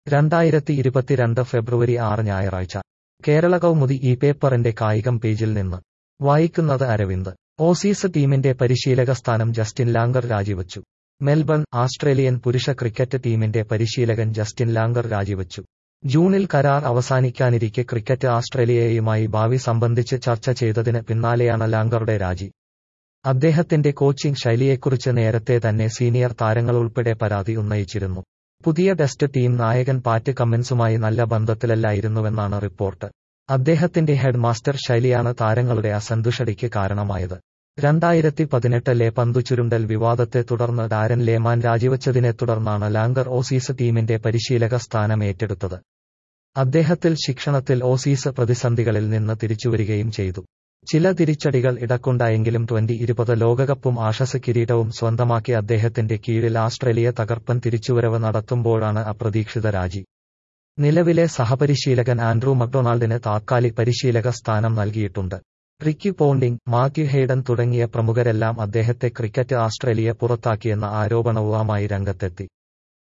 രണ്ടായിരത്തി ഇരുപത്തിരണ്ട് ഫെബ്രുവരി ആറ് ഞായറാഴ്ച കേരള കൗമുദി ഈ പേപ്പറിന്റെ കായികം പേജിൽ നിന്ന് വായിക്കുന്നത് അരവിന്ദ് ഓസീസ് ടീമിന്റെ പരിശീലക സ്ഥാനം ജസ്റ്റിൻ ലാംഗർ രാജിവച്ചു മെൽബൺ ആസ്ട്രേലിയൻ പുരുഷ ക്രിക്കറ്റ് ടീമിന്റെ പരിശീലകൻ ജസ്റ്റിൻ ലാംഗർ രാജിവച്ചു ജൂണിൽ കരാർ അവസാനിക്കാനിരിക്കെ ക്രിക്കറ്റ് ആസ്ട്രേലിയയുമായി ഭാവി സംബന്ധിച്ച് ചർച്ച ചെയ്തതിന് പിന്നാലെയാണ് ലാംഗറുടെ രാജി അദ്ദേഹത്തിന്റെ കോച്ചിംഗ് ശൈലിയെക്കുറിച്ച് നേരത്തെ തന്നെ സീനിയർ താരങ്ങൾ ഉൾപ്പെടെ പരാതി ഉന്നയിച്ചിരുന്നു പുതിയ ടെസ്റ്റ് ടീം നായകൻ പാറ്റ് കമ്മിൻസുമായി നല്ല ബന്ധത്തിലല്ലായിരുന്നുവെന്നാണ് റിപ്പോർട്ട് അദ്ദേഹത്തിന്റെ ഹെഡ് മാസ്റ്റർ ശൈലിയാണ് താരങ്ങളുടെ അസന്തുഷ്ടതയ്ക്ക് കാരണമായത് രണ്ടായിരത്തി പതിനെട്ടിലെ പന്തുചുരുണ്ടൽ വിവാദത്തെ തുടർന്ന് ഡാരൻ ലേമാൻ രാജിവച്ചതിനെ തുടർന്നാണ് ലാംഗർ ഓസീസ് ടീമിന്റെ പരിശീലക സ്ഥാനം ഏറ്റെടുത്തത് അദ്ദേഹത്തിൽ ശിക്ഷണത്തിൽ ഓസീസ് പ്രതിസന്ധികളിൽ നിന്ന് തിരിച്ചുവരികയും ചെയ്തു ചില തിരിച്ചടികൾ ഇടക്കുണ്ടായെങ്കിലും ട്വന്റി ഇരുപത് ലോകകപ്പും ആഷസ് കിരീടവും സ്വന്തമാക്കി അദ്ദേഹത്തിന്റെ കീഴിൽ ആസ്ട്രേലിയ തകർപ്പൻ തിരിച്ചുവരവ് നടത്തുമ്പോഴാണ് അപ്രതീക്ഷിത രാജി നിലവിലെ സഹപരിശീലകൻ ആൻഡ്രൂ മക്ഡൊണാൾഡിന് താത്കാലിക പരിശീലക സ്ഥാനം നൽകിയിട്ടുണ്ട് റിക്കി പോണ്ടിംഗ് മാത്യു ഹെയ്ഡൻ തുടങ്ങിയ പ്രമുഖരെല്ലാം അദ്ദേഹത്തെ ക്രിക്കറ്റ് ആസ്ട്രേലിയ പുറത്താക്കിയെന്ന ആരോപണവുമായി രംഗത്തെത്തി